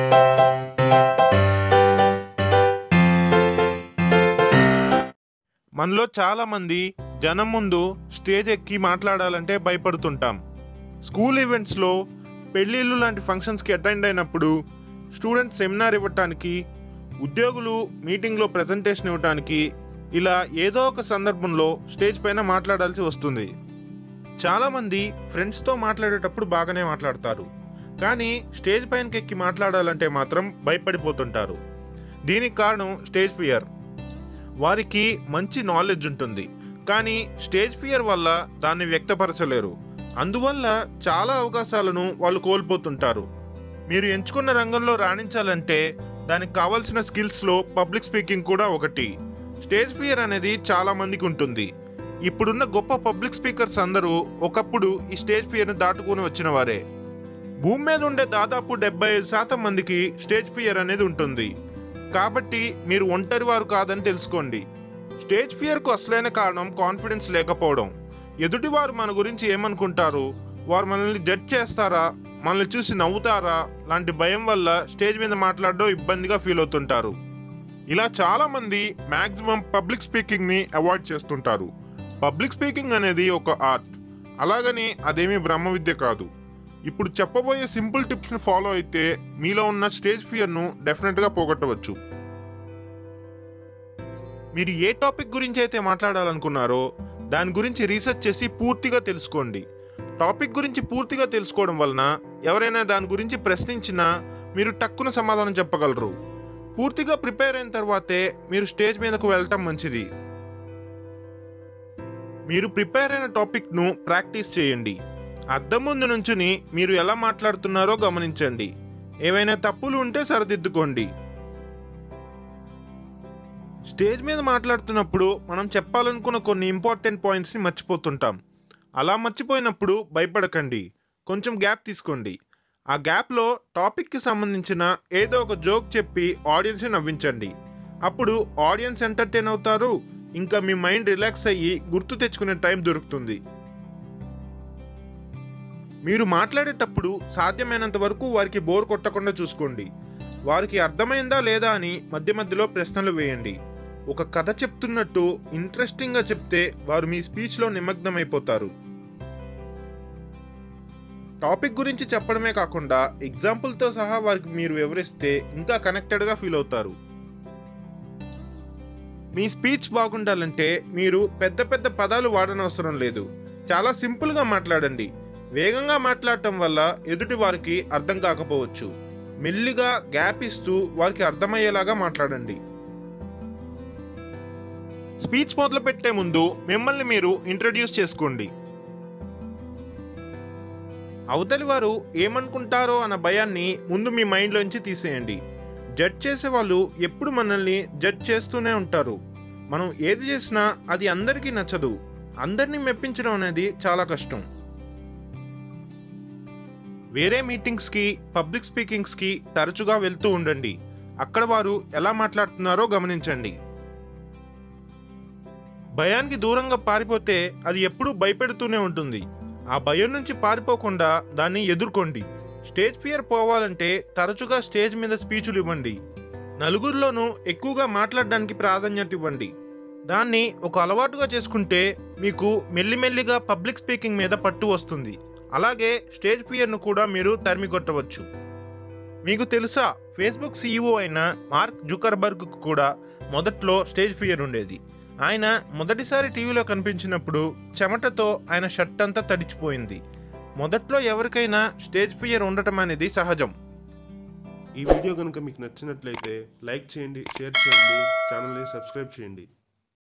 మనలో చాలా మంది జనం ముందు స్టేజ్ ఎక్కి మాట్లాడాలంటే భయపడుతుంటాం స్కూల్ ఈవెంట్స్లో పెళ్ళిళ్ళు లాంటి ఫంక్షన్స్కి అటెండ్ అయినప్పుడు స్టూడెంట్స్ సెమినార్ ఇవ్వటానికి ఉద్యోగులు మీటింగ్లో ప్రజెంటేషన్ ఇవ్వటానికి ఇలా ఏదో ఒక సందర్భంలో స్టేజ్ పైన మాట్లాడాల్సి వస్తుంది చాలామంది ఫ్రెండ్స్తో మాట్లాడేటప్పుడు బాగానే మాట్లాడతారు కానీ స్టేజ్ పైనకి ఎక్కి మాట్లాడాలంటే మాత్రం భయపడిపోతుంటారు దీనికి కారణం స్టేజ్ ఫియర్ వారికి మంచి నాలెడ్జ్ ఉంటుంది కానీ స్టేజ్ ఫియర్ వల్ల దాన్ని వ్యక్తపరచలేరు అందువల్ల చాలా అవకాశాలను వాళ్ళు కోల్పోతుంటారు మీరు ఎంచుకున్న రంగంలో రాణించాలంటే దానికి కావాల్సిన స్కిల్స్లో పబ్లిక్ స్పీకింగ్ కూడా ఒకటి స్టేజ్ ఫియర్ అనేది చాలా మందికి ఉంటుంది ఇప్పుడున్న గొప్ప పబ్లిక్ స్పీకర్స్ అందరూ ఒకప్పుడు ఈ స్టేజ్ ఫియర్ని దాటుకుని వచ్చిన వారే భూమి మీద ఉండే దాదాపు డెబ్బై ఐదు శాతం మందికి స్టేజ్ ఫియర్ అనేది ఉంటుంది కాబట్టి మీరు ఒంటరి వారు కాదని తెలుసుకోండి స్టేజ్ ఫియర్కు అసలైన కారణం కాన్ఫిడెన్స్ లేకపోవడం ఎదుటివారు మన గురించి ఏమనుకుంటారు వారు మనల్ని జడ్జ్ చేస్తారా మనల్ని చూసి నవ్వుతారా లాంటి భయం వల్ల స్టేజ్ మీద మాట్లాడడం ఇబ్బందిగా ఫీల్ అవుతుంటారు ఇలా చాలా మంది మ్యాక్సిమం పబ్లిక్ స్పీకింగ్ని అవాయిడ్ చేస్తుంటారు పబ్లిక్ స్పీకింగ్ అనేది ఒక ఆర్ట్ అలాగని అదేమీ బ్రహ్మ విద్య కాదు ఇప్పుడు చెప్పబోయే సింపుల్ టిప్స్ని ఫాలో అయితే మీలో ఉన్న స్టేజ్ ఫియర్ను డెఫినెట్గా పోగొట్టవచ్చు మీరు ఏ టాపిక్ గురించి అయితే మాట్లాడాలనుకున్నారో దాని గురించి రీసెర్చ్ చేసి పూర్తిగా తెలుసుకోండి టాపిక్ గురించి పూర్తిగా తెలుసుకోవడం వలన ఎవరైనా దాని గురించి ప్రశ్నించినా మీరు టక్కున సమాధానం చెప్పగలరు పూర్తిగా ప్రిపేర్ అయిన తర్వాతే మీరు స్టేజ్ మీదకు వెళ్ళటం మంచిది మీరు ప్రిపేర్ అయిన టాపిక్ను ప్రాక్టీస్ చేయండి అద్దం ముందు నుంచుని మీరు ఎలా మాట్లాడుతున్నారో గమనించండి ఏవైనా తప్పులు ఉంటే సరిదిద్దుకోండి స్టేజ్ మీద మాట్లాడుతున్నప్పుడు మనం చెప్పాలనుకున్న కొన్ని ఇంపార్టెంట్ పాయింట్స్ని మర్చిపోతుంటాం అలా మర్చిపోయినప్పుడు భయపడకండి కొంచెం గ్యాప్ తీసుకోండి ఆ గ్యాప్లో టాపిక్కి సంబంధించిన ఏదో ఒక జోక్ చెప్పి ఆడియన్స్ని నవ్వించండి అప్పుడు ఆడియన్స్ ఎంటర్టైన్ అవుతారు ఇంకా మీ మైండ్ రిలాక్స్ అయ్యి గుర్తు తెచ్చుకునే టైం దొరుకుతుంది మీరు మాట్లాడేటప్పుడు సాధ్యమైనంత వరకు వారికి బోర్ కొట్టకుండా చూసుకోండి వారికి అర్థమైందా లేదా అని మధ్య మధ్యలో ప్రశ్నలు వేయండి ఒక కథ చెప్తున్నట్టు ఇంట్రెస్టింగ్గా చెప్తే వారు మీ స్పీచ్లో నిమగ్నమైపోతారు టాపిక్ గురించి చెప్పడమే కాకుండా ఎగ్జాంపుల్తో సహా వారికి మీరు వివరిస్తే ఇంకా కనెక్టెడ్గా ఫీల్ అవుతారు మీ స్పీచ్ బాగుండాలంటే మీరు పెద్ద పెద్ద పదాలు వాడనవసరం లేదు చాలా సింపుల్గా మాట్లాడండి వేగంగా మాట్లాడటం వల్ల ఎదుటి వారికి అర్థం కాకపోవచ్చు మెల్లిగా గ్యాప్ ఇస్తూ వారికి అర్థమయ్యేలాగా మాట్లాడండి స్పీచ్ మొదలు పెట్టే ముందు మిమ్మల్ని మీరు ఇంట్రడ్యూస్ చేసుకోండి అవతలి వారు ఏమనుకుంటారో అన్న భయాన్ని ముందు మీ మైండ్లోంచి తీసేయండి జడ్జ్ చేసే వాళ్ళు ఎప్పుడు మనల్ని జడ్జ్ చేస్తూనే ఉంటారు మనం ఏది చేసినా అది అందరికీ నచ్చదు అందరినీ మెప్పించడం అనేది చాలా కష్టం వేరే మీటింగ్స్కి పబ్లిక్ స్పీకింగ్స్కి తరచుగా వెళ్తూ ఉండండి అక్కడ వారు ఎలా మాట్లాడుతున్నారో గమనించండి భయానికి దూరంగా పారిపోతే అది ఎప్పుడూ భయపెడుతూనే ఉంటుంది ఆ భయం నుంచి పారిపోకుండా దాన్ని ఎదుర్కోండి స్టేజ్ ఫియర్ పోవాలంటే తరచుగా స్టేజ్ మీద స్పీచులు ఇవ్వండి నలుగురిలోనూ ఎక్కువగా మాట్లాడడానికి ప్రాధాన్యత ఇవ్వండి దాన్ని ఒక అలవాటుగా చేసుకుంటే మీకు మెల్లిమెల్లిగా పబ్లిక్ స్పీకింగ్ మీద పట్టు వస్తుంది అలాగే స్టేజ్ ఫియర్ను కూడా మీరు తరిమి కొట్టవచ్చు మీకు తెలుసా ఫేస్బుక్ సీఈఓ అయిన మార్క్ జుకర్బర్గ్ కూడా మొదట్లో స్టేజ్ ఫియర్ ఉండేది ఆయన మొదటిసారి టీవీలో కనిపించినప్పుడు చెమటతో ఆయన షర్ట్ అంతా తడిచిపోయింది మొదట్లో ఎవరికైనా స్టేజ్ ఫియర్ ఉండటం అనేది సహజం ఈ వీడియో కనుక మీకు నచ్చినట్లయితే లైక్ చేయండి షేర్ చేయండి ఛానల్ని సబ్స్క్రైబ్ చేయండి